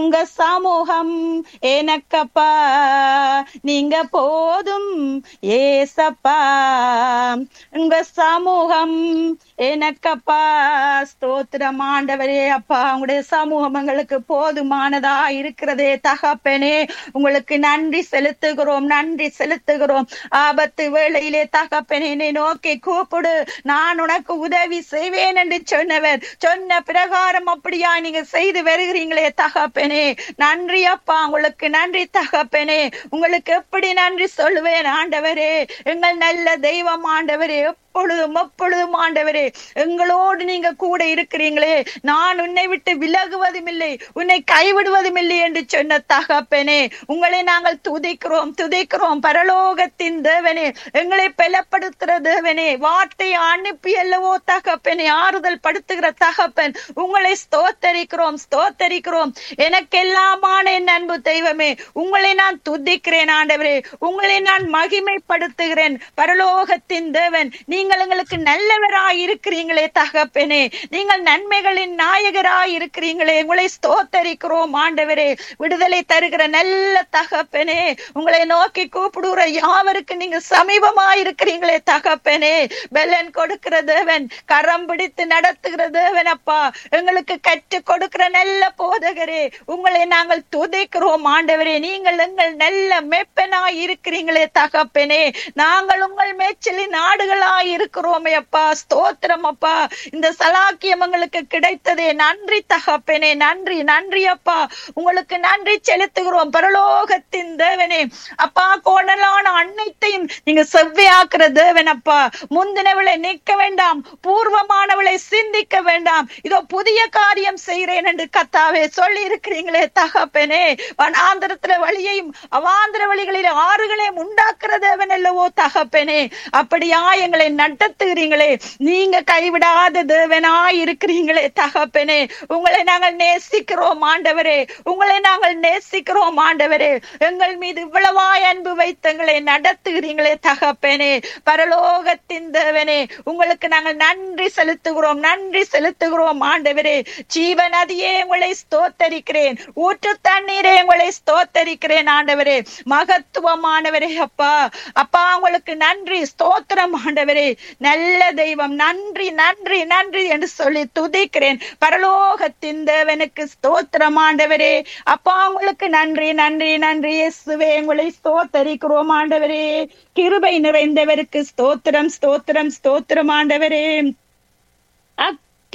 உங்க சமூகம் எனக்கப்பா நீங்க போதும் ஏசப்பா உங்க சமூகம் எனக்கப்பா ஸ்தோத்திரம் ஆண்டவரே அப்பா உங்களுடைய சமூகம் எங்களுக்கு போதுமானதா இருக்கிறதே தகப்பனே உங்களுக்கு நன்றி செலுத்துகிறோம் நன்றி செலுத்துகிறோம் ஆபத்து வேளையிலே தகப்பனே என்னை நோக்கி கூப்பிடு நான் உனக்கு உதவி செய்வேன் என்று சொன்னவர் சொன்ன பிரகாரம் அப்படியா நீங்க செய்து வருகிறீங்களே தகப்பனே நன்றி அப்பா உங்களுக்கு நன்றி தகப்பனே உங்களுக்கு எப்படி நன்றி சொல்லுவேன் ஆண்டவரே எங்கள் நல்ல தெய்வம் ஆண்டவரே எப்பொழுதும் எப்பொழுதும் ஆண்டவரே எங்களோடு நீங்க கூட இருக்கிறீங்களே நான் உன்னை விட்டு விலகுவதும் இல்லை உன்னை கைவிடுவதும் இல்லை என்று சொன்ன தகப்பனே உங்களை நாங்கள் துதிக்கிறோம் துதிக்கிறோம் பரலோகத்தின் தேவனே எங்களை பலப்படுத்துகிற தேவனே வார்த்தை அனுப்பி அல்லவோ தகப்பனே ஆறுதல் படுத்துகிற தகப்பன் உங்களை ஸ்தோத்தரிக்கிறோம் ஸ்தோத்தரிக்கிறோம் எனக்கெல்லாமான என் அன்பு தெய்வமே உங்களை நான் துதிக்கிறேன் ஆண்டவரே உங்களை நான் மகிமைப்படுத்துகிறேன் பரலோகத்தின் தேவன் நீங்கள் எங்களுக்கு நல்லவராய் இருக்கிறீங்களே தகப்பனே நீங்கள் நன்மைகளின் நாயகராய் இருக்கிறீங்களே உங்களை ஸ்தோத்தரிக்கிறோம் ஆண்டவரே விடுதலை தருகிற நல்ல தகப்பனே உங்களை நோக்கி கூப்பிடுகிற யாவருக்கு நீங்க சமீபமாய் இருக்கிறீங்களே தகப்பனே பெலன் கொடுக்கிற தேவன் கரம் பிடித்து நடத்துகிற தேவன் அப்பா எங்களுக்கு கற்றுக் கொடுக்கிற நல்ல போதகரே உங்களை நாங்கள் துதைக்கிறோம் ஆண்டவரே நீங்கள் எங்கள் நல்ல மெப்பனாய் இருக்கிறீங்களே தகப்பனே நாங்கள் உங்கள் மேய்ச்சலின் நாடுகளாய் இருக்கிறோமே அப்பா ஸ்தோத்திரம் அப்பா இந்த சலாக்கியம் எங்களுக்கு கிடைத்ததே நன்றி தகப்பனே நன்றி நன்றி அப்பா உங்களுக்கு நன்றி செலுத்துகிறோம் பரலோகத்தின் தேவனே அப்பா கோணலான அனைத்தையும் நீங்க செவ்வையாக்குற தேவன் அப்பா முந்தினவளை நிற்க வேண்டாம் பூர்வமானவளை சிந்திக்க வேண்டாம் இதோ புதிய காரியம் செய்கிறேன் என்று கத்தாவே சொல்லி இருக்கிறீங்களே தகப்பனே வனாந்திரத்துல வழியையும் அவாந்திர வழிகளில் ஆறுகளையும் உண்டாக்குற தேவன் அல்லவோ தகப்பனே அப்படியா எங்களை நடத்துகிறீங்களே நீங்க கைவிடாத தேவனாய் இருக்கிறீங்களே தகப்பனே உங்களை நாங்கள் நேசிக்கிறோம் ஆண்டவரே உங்களை நாங்கள் நேசிக்கிறோம் ஆண்டவரே எங்கள் மீது இவ்வளவாய் அன்பு வைத்தங்களை நடத்துகிறீங்களே தகப்பனே பரலோகத்தின் தேவனே உங்களுக்கு நாங்கள் நன்றி செலுத்துகிறோம் நன்றி செலுத்துகிறோம் ஆண்டவரே ஜீவ நதியே உங்களை ஸ்தோத்தரிக்கிறேன் ஊற்று தண்ணீரே உங்களை ஸ்தோத்தரிக்கிறேன் ஆண்டவரே மகத்துவமானவரே அப்பா அப்பா உங்களுக்கு நன்றி ஸ்தோத்திரம் ஆண்டவரே நல்ல தெய்வம் நன்றி நன்றி நன்றி என்று சொல்லி துதிக்கிறேன் பரலோகத்தின் தேவனுக்கு ஸ்தோத்திரம் ஆண்டவரே அப்பா உங்களுக்கு நன்றி நன்றி நன்றி இயேசுவே உங்களை ஸ்தோத்தரிக்கிறோம் ஆண்டவரே கிருபை நிறைந்தவருக்கு ஸ்தோத்திரம் ஸ்தோத்திரம் ஸ்தோத்திரம் ஆண்டவரே அக்